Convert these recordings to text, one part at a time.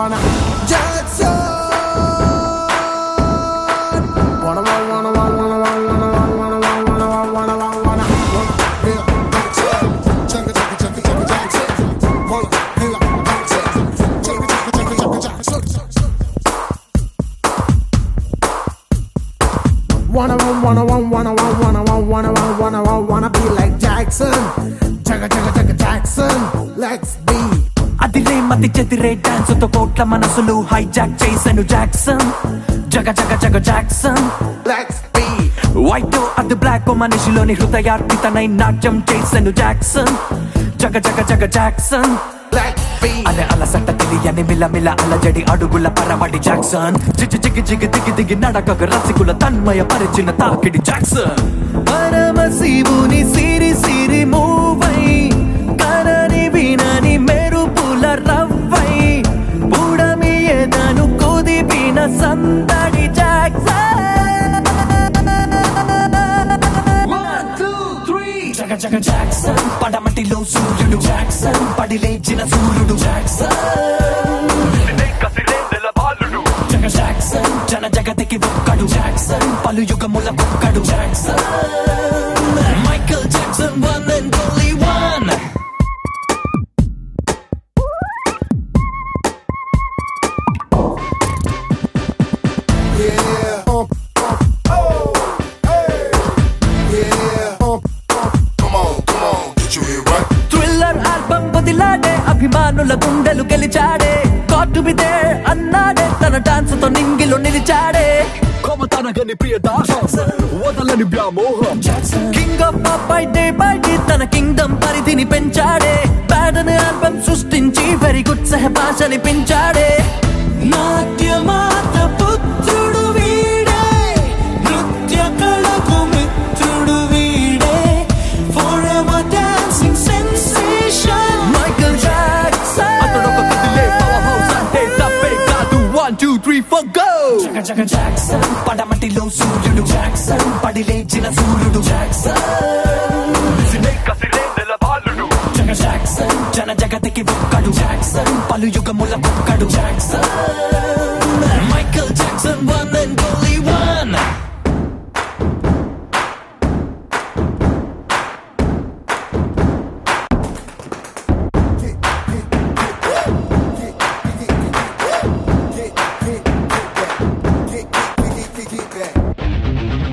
wanna Jackson. Wanna wanna wanna wanna wanna wanna wanna wanna wanna wanna wanna wanna wanna Chugga, chugga, chugga, chugga, Jackson. Hold up, hey, up, Jackson. Chugga, chugga, chugga, chugga, Jackson. Wanna wanna wanna wanna wanna wanna wanna wanna wanna wanna wanna be like Jackson. Chugga chugga chugga Jackson. Let's be. అదిరే మతి చెదిరే dance తో కోట్ల మనసులు hijack చేశాను Jackson జగ జగ జగ Jackson Let's be. White అది బ్లాక్ మనిషిలోని హృదయార్పితనై నాట్యం చేశాను జాక్సన్ జగ జగ జగ జాక్సన్ Let's be. అదే అలసట తెలియని మిలమిల అలజడి అడుగుల పరవడి జాక్సన్ జిగి జిగి జిగి దిగి దిగి నడకగ రసికుల తన్మయ పరిచిన తాకిడి జాక్సన్ పరమశివుని సిరి సిరి మూవై కనని వినని మెరుపుల రవ్వై బుడమి ఎదను కుదిపిన సందడి జాక్సన్ జగ జగ జాక్సన్ పడమటిలో సూర్యుడు జాక్సన్ పడి లేచిన సూర్యుడు జాక్సన్ జగ జాక్సన్ జన జగతికి ఒక్కడు జాక్సన్ పలు యుగముల ఒక్కడు Jackson Michael Jackson one and only one Yeah. Pump, pump, oh, hey. Yeah. Pump, pump. Come on, come on, get you here right. Thriller album వదిలాడే అభిమానుల గుండెలు గెలిచాడే కాటు బిదే అన్నాడే తన డాన్స్ తో నింగిలో నిలిచాడే కొమతనగని ప్రియ దాసం వదలని వ్యామోహం king of by day by day తన కింగ్డమ్ పరిధిని పెంచాడే ప్యాడన్ ఆల్బమ్ సృష్టించి వెరీ గుడ్ సహభాషని పెంచాడే నాట్యమాత పుత్రుడు వీడే నృత్య కళకు మిత్రుడు వీడే forever dancing sensation Michael Jackson అతడు ఒక కదిలే పవర్ హౌస్ అంటే తప్పే కాదు one two three four go జగ జగ జాక్సన్ పడమటిలో సూర్యుడు జాక్సన్ పడి లేచిన సూర్యుడు జాక్సన్ జగ జాక్సన్ జన జగతికి ఒక్కడు జాక్సన్ పలు యుగముల ఒక్కడు Jackson Michael Jackson one and only one Get that.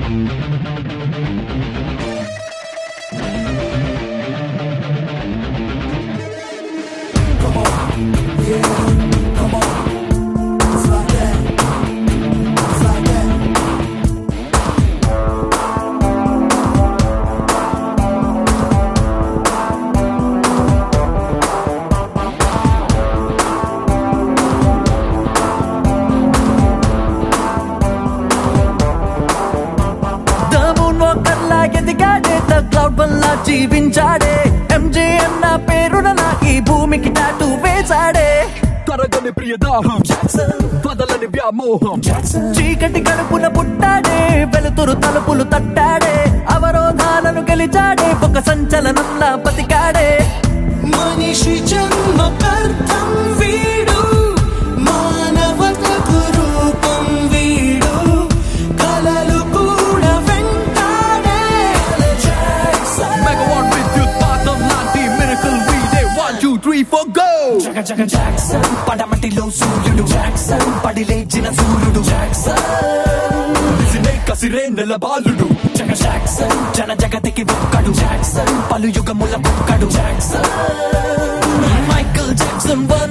The moon వాకర్లా ఎదిగాడే ద క్లౌడ్ వల్ల జీవించాడే ఎంజే అన్న పేరున నా ఈ భూమికి టాటూ వేశాడే తరగని ప్రియ దాహం వదలని వ్యామోహం చీకటి కడుపున పుట్టాడే వెలుతురు తలుపులు తట్టాడే అవరోధాలను గెలిచాడే ఒక సంచలనంలా బతికాడే మనిషి జన్మకర్థం వీడు మానవతకు రూపం వీడు కలలు కూడా వెంటాడే మెగావాట్ విద్యుత్ పాతం లాంటి మిరకల్ వీడే one two three four go జగ జగ జాక్సన్ పడమటిలో సూర్యుడు జాక్సన్ పడి లేచిన సూర్యుడు జాక్సన్ కసిరే నెల బాలుడు జగ జాక్సన్ జన జగతికి ఒక్కడు జాక్సన్ పలు యుగముల ఒక్కడు జాక్సన్ మైకల్ జాక్సన్ వన్